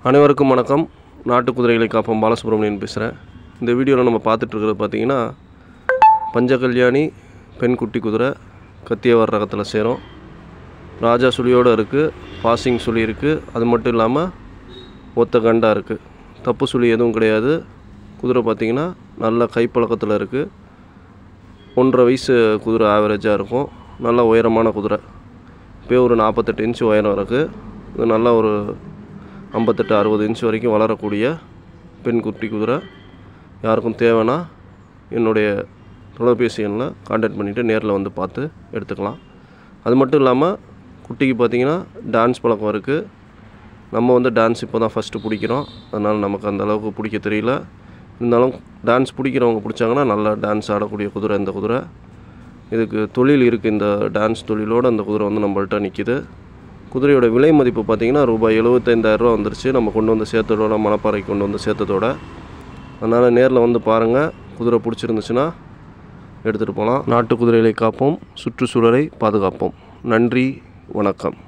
அனைவருக்கும் வணக்கம் நாட்டு குதிரைகளை காப்போம் பாலசுப்ரமணியன் பேசுகிறேன் இந்த வீடியோவில் நம்ம பார்த்துட்டு இருக்கிறது பார்த்தீங்கன்னா பஞ்சகல்யாணி பெண் குட்டி குதிரை கத்தியவர் ரகத்தில் சேரும் ராஜா சுழியோடு இருக்குது பாசிங் சுழி இருக்குது அது மட்டும் இல்லாமல் ஒத்த கண்டா இருக்குது தப்பு சுழி எதுவும் கிடையாது குதிரை பார்த்திங்கன்னா நல்ல கைப்பழக்கத்தில் இருக்குது ஒன்றரை வயசு குதிரை ஆவரேஜாக இருக்கும் நல்ல உயரமான குதிரை இப்போ ஒரு நாற்பத்தெட்டு இன்ச்சு உயரம் இருக்குது இது நல்லா ஒரு ஐம்பத்தெட்டு அறுபது இன்ச் வரைக்கும் வளரக்கூடிய பெண் குட்டி குதிரை யாருக்கும் தேவைன்னா என்னுடைய தொலைபேசி எண்ணில் கான்டாக்ட் பண்ணிவிட்டு நேரில் வந்து பார்த்து எடுத்துக்கலாம் அது மட்டும் இல்லாமல் குட்டிக்கு பார்த்தீங்கன்னா டான்ஸ் பழக்கம் இருக்குது நம்ம வந்து டான்ஸ் இப்போ தான் ஃபஸ்ட்டு பிடிக்கிறோம் அதனால் நமக்கு அந்த அளவுக்கு பிடிக்க தெரியல இருந்தாலும் டான்ஸ் பிடிக்கிறவங்க பிடிச்சாங்கன்னா நல்லா டான்ஸ் ஆடக்கூடிய குதிரை இந்த குதிரை இதுக்கு தொழில் இருக்குது இந்த டான்ஸ் தொழிலோடு அந்த குதிரை வந்து நம்மள்ட்ட நிற்கிது குதிரையோட விலை மதிப்பு பார்த்திங்கன்னா ரூபாய் எழுபத்தைந்தாயிரரூவா வந்துருச்சு நம்ம கொண்டு வந்து சேர்த்ததோட மணப்பாறைக்கு கொண்டு வந்து சேர்த்ததோட அதனால் நேரில் வந்து பாருங்கள் குதிரை பிடிச்சிருந்துச்சுன்னா எடுத்துகிட்டு போகலாம் நாட்டு குதிரைகளை காப்போம் சுற்றுச்சூழலை பாதுகாப்போம் நன்றி வணக்கம்